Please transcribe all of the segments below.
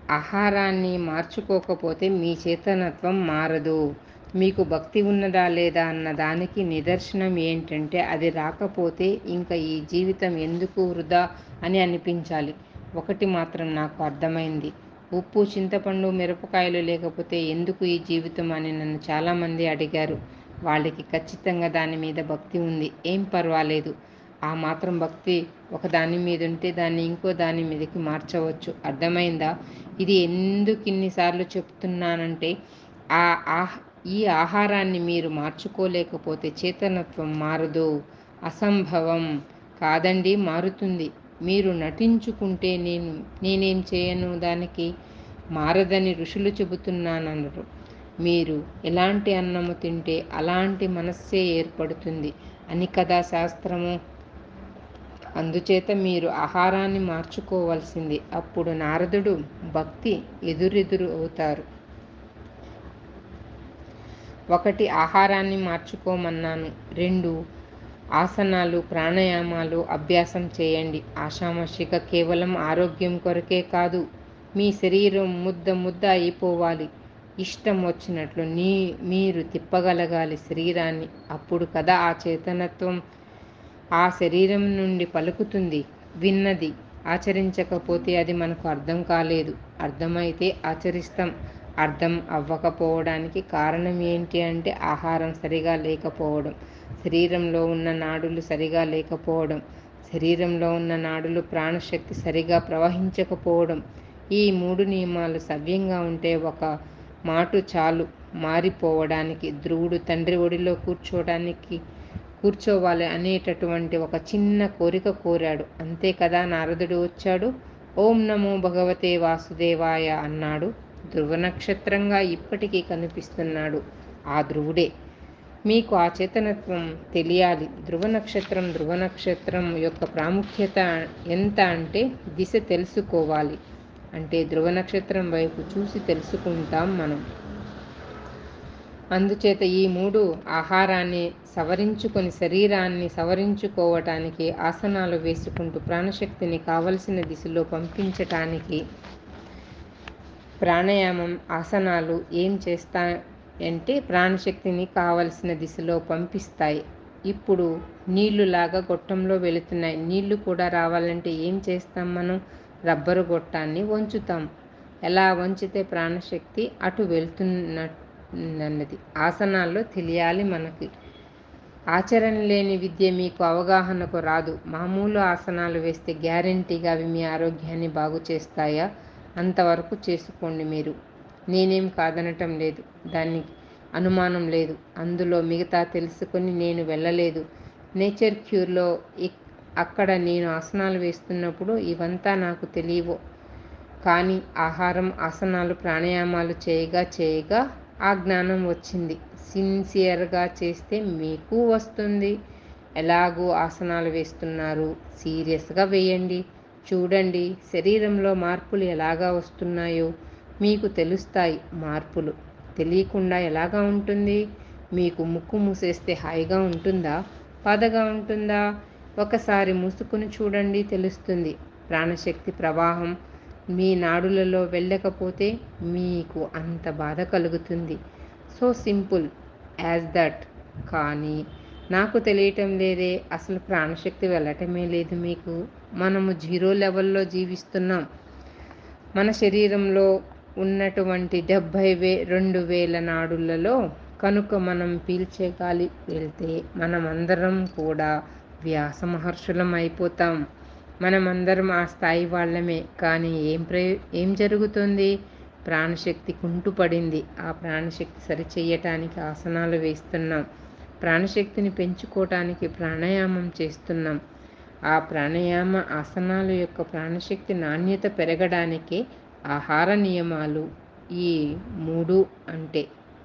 ఆహారాన్ని మార్చుకోకపోతే మీ చేతనత్వం మారదు మీకు భక్తి ఉన్నదా లేదా అన్న దానికి నిదర్శనం ఏంటంటే అది రాకపోతే ఇంకా ఈ జీవితం ఎందుకు వృధా అని అనిపించాలి ఒకటి మాత్రం నాకు అర్థమైంది ఉప్పు చింతపండు మిరపకాయలు లేకపోతే ఎందుకు ఈ జీవితం అని నన్ను చాలామంది అడిగారు వాళ్ళకి ఖచ్చితంగా దాని మీద భక్తి ఉంది ఏం పర్వాలేదు ఆ మాత్రం భక్తి ఒక దాని మీద ఉంటే దాన్ని ఇంకో దాని మీదకి మార్చవచ్చు అర్థమైందా ఇది ఎందుకు ఇన్నిసార్లు చెప్తున్నానంటే ఆ ఆహ్ ఈ ఆహారాన్ని మీరు మార్చుకోలేకపోతే చేతనత్వం మారదు అసంభవం కాదండి మారుతుంది మీరు నటించుకుంటే నేను నేనేం చేయను దానికి మారదని ఋషులు చెబుతున్నానన్నారు మీరు ఎలాంటి అన్నము తింటే అలాంటి మనస్సే ఏర్పడుతుంది అని కదా శాస్త్రము అందుచేత మీరు ఆహారాన్ని మార్చుకోవాల్సింది అప్పుడు నారదుడు భక్తి ఎదురెదురు అవుతారు ఒకటి ఆహారాన్ని మార్చుకోమన్నాను రెండు ఆసనాలు ప్రాణాయామాలు అభ్యాసం చేయండి ఆషామాషిగా కేవలం ఆరోగ్యం కొరకే కాదు మీ శరీరం ముద్ద ముద్ద అయిపోవాలి ఇష్టం వచ్చినట్లు నీ మీరు తిప్పగలగాలి శరీరాన్ని అప్పుడు కదా ఆ చేతనత్వం ఆ శరీరం నుండి పలుకుతుంది విన్నది ఆచరించకపోతే అది మనకు అర్థం కాలేదు అర్థమైతే ఆచరిస్తాం అర్థం అవ్వకపోవడానికి కారణం ఏంటి అంటే ఆహారం సరిగా లేకపోవడం శరీరంలో ఉన్న నాడులు సరిగా లేకపోవడం శరీరంలో ఉన్న నాడులు ప్రాణశక్తి సరిగా ప్రవహించకపోవడం ఈ మూడు నియమాలు సవ్యంగా ఉంటే ఒక మాటు చాలు మారిపోవడానికి ధ్రువుడు తండ్రి ఒడిలో కూర్చోవడానికి కూర్చోవాలి అనేటటువంటి ఒక చిన్న కోరిక కోరాడు అంతే కదా నారదుడు వచ్చాడు ఓం నమో భగవతే వాసుదేవాయ అన్నాడు ధ్రువ నక్షత్రంగా ఇప్పటికీ కనిపిస్తున్నాడు ఆ ధ్రువుడే మీకు ఆ చేతనత్వం తెలియాలి ధ్రువ నక్షత్రం ధ్రువ నక్షత్రం యొక్క ప్రాముఖ్యత ఎంత అంటే దిశ తెలుసుకోవాలి అంటే ధ్రువ నక్షత్రం వైపు చూసి తెలుసుకుంటాం మనం అందుచేత ఈ మూడు ఆహారాన్ని సవరించుకొని శరీరాన్ని సవరించుకోవటానికి ఆసనాలు వేసుకుంటూ ప్రాణశక్తిని కావలసిన దిశలో పంపించటానికి ప్రాణాయామం ఆసనాలు ఏం చేస్తా అంటే ప్రాణశక్తిని కావలసిన దిశలో పంపిస్తాయి ఇప్పుడు నీళ్లులాగా గొట్టంలో వెళుతున్నాయి నీళ్లు కూడా రావాలంటే ఏం చేస్తాం మనం రబ్బరు గొట్టాన్ని వంచుతాం ఎలా వంచితే ప్రాణశక్తి అటు వెళ్తున్నది ఆసనాల్లో తెలియాలి మనకి ఆచరణ లేని విద్య మీకు అవగాహనకు రాదు మామూలు ఆసనాలు వేస్తే గ్యారంటీగా అవి మీ ఆరోగ్యాన్ని బాగు చేస్తాయా అంతవరకు చేసుకోండి మీరు నేనేం కాదనటం లేదు దానికి అనుమానం లేదు అందులో మిగతా తెలుసుకొని నేను వెళ్ళలేదు నేచర్ క్యూర్లో అక్కడ నేను ఆసనాలు వేస్తున్నప్పుడు ఇవంతా నాకు తెలియవు కానీ ఆహారం ఆసనాలు ప్రాణాయామాలు చేయగా చేయగా ఆ జ్ఞానం వచ్చింది సిన్సియర్గా చేస్తే మీకు వస్తుంది ఎలాగూ ఆసనాలు వేస్తున్నారు సీరియస్గా వేయండి చూడండి శరీరంలో మార్పులు ఎలాగా వస్తున్నాయో మీకు తెలుస్తాయి మార్పులు తెలియకుండా ఎలాగా ఉంటుంది మీకు ముక్కు మూసేస్తే హాయిగా ఉంటుందా బాధగా ఉంటుందా ఒకసారి మూసుకుని చూడండి తెలుస్తుంది ప్రాణశక్తి ప్రవాహం మీ నాడులలో వెళ్ళకపోతే మీకు అంత బాధ కలుగుతుంది సో సింపుల్ యాజ్ దట్ కానీ నాకు తెలియటం లేదే అసలు ప్రాణశక్తి వెళ్ళటమే లేదు మీకు మనము జీరో లెవెల్లో జీవిస్తున్నాం మన శరీరంలో ఉన్నటువంటి డెబ్భై వే రెండు వేల నాడులలో కనుక మనం పీల్చే గాలి వెళ్తే మనమందరం కూడా వ్యాస మహర్షులం అయిపోతాం మనమందరం ఆ స్థాయి వాళ్ళమే కానీ ఏం ప్రయో ఏం జరుగుతుంది ప్రాణశక్తి కుంటుపడింది ఆ ప్రాణశక్తి సరిచేయటానికి ఆసనాలు వేస్తున్నాం ప్రాణశక్తిని పెంచుకోవటానికి ప్రాణాయామం చేస్తున్నాం ఆ ప్రాణాయామ ఆసనాల యొక్క ప్రాణశక్తి నాణ్యత పెరగడానికే ఆహార నియమాలు ఈ మూడు అంటే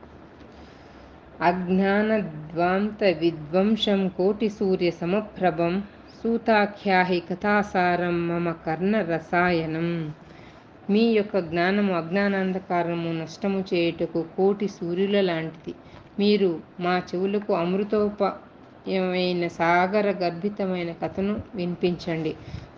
అజ్ఞానద్వాంత విధ్వంసం కోటి సూర్య సమప్రభం సూతాఖ్యాహి కథాసారం మమ కర్ణ రసాయనం మీ యొక్క జ్ఞానము అజ్ఞానాంధకారము నష్టము చేయుటకు కోటి సూర్యుల లాంటిది మీరు మా చెవులకు అమృతోపయమైన సాగర గర్భితమైన కథను వినిపించండి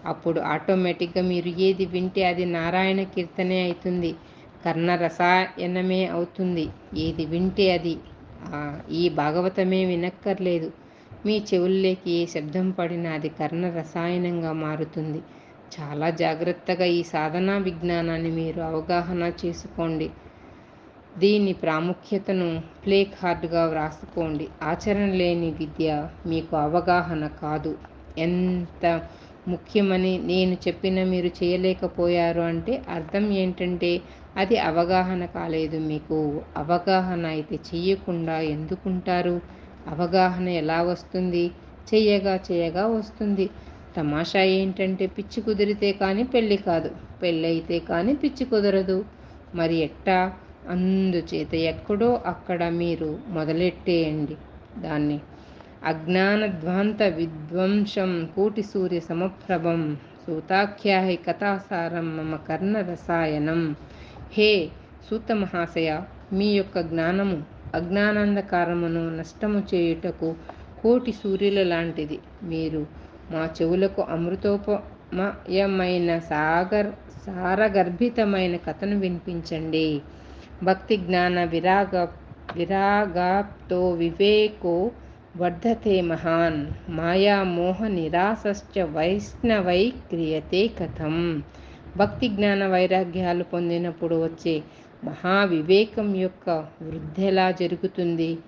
అప్పుడు ఆటోమేటిక్గా మీరు ఏది వింటే అది నారాయణ కీర్తనే అవుతుంది కర్ణ రసాయనమే అవుతుంది ఏది వింటే అది ఈ భాగవతమే వినక్కర్లేదు మీ చెవుల్లోకి ఏ శబ్దం పడినా అది కర్ణ రసాయనంగా మారుతుంది చాలా జాగ్రత్తగా ఈ సాధనా విజ్ఞానాన్ని మీరు అవగాహన చేసుకోండి దీని ప్రాముఖ్యతను ప్లే కార్డుగా వ్రాసుకోండి ఆచరణ లేని విద్య మీకు అవగాహన కాదు ఎంత ముఖ్యమని నేను చెప్పిన మీరు చేయలేకపోయారు అంటే అర్థం ఏంటంటే అది అవగాహన కాలేదు మీకు అవగాహన అయితే చెయ్యకుండా ఎందుకుంటారు అవగాహన ఎలా వస్తుంది చెయ్యగా చేయగా వస్తుంది తమాషా ఏంటంటే పిచ్చి కుదిరితే కానీ పెళ్ళి కాదు పెళ్ళి అయితే కానీ పిచ్చి కుదరదు మరి ఎట్టా అందుచేత ఎక్కడో అక్కడ మీరు మొదలెట్టేయండి దాన్ని అజ్ఞానధ్వాంత విధ్వంసం కోటి సూర్య సమప్రభం సూతాఖ్యాహి కథాసారం మమ కర్ణ రసాయనం హే సూత మహాశయ మీ యొక్క జ్ఞానము అజ్ఞానాంధకారమును నష్టము చేయుటకు కోటి సూర్యుల లాంటిది మీరు మా చెవులకు అమృతోపమయమైన సాగర్ సారగర్భితమైన కథను వినిపించండి భక్తి జ్ఞాన విరాగ విరాగాప్తో వివేకో వర్ధతే మహాన్ మాయా మోహ నిరాశ్చ వైష్ణవై క్రియతే కథం భక్తి జ్ఞాన వైరాగ్యాలు పొందినప్పుడు వచ్చే మహావివేకం యొక్క వృద్ధి ఎలా జరుగుతుంది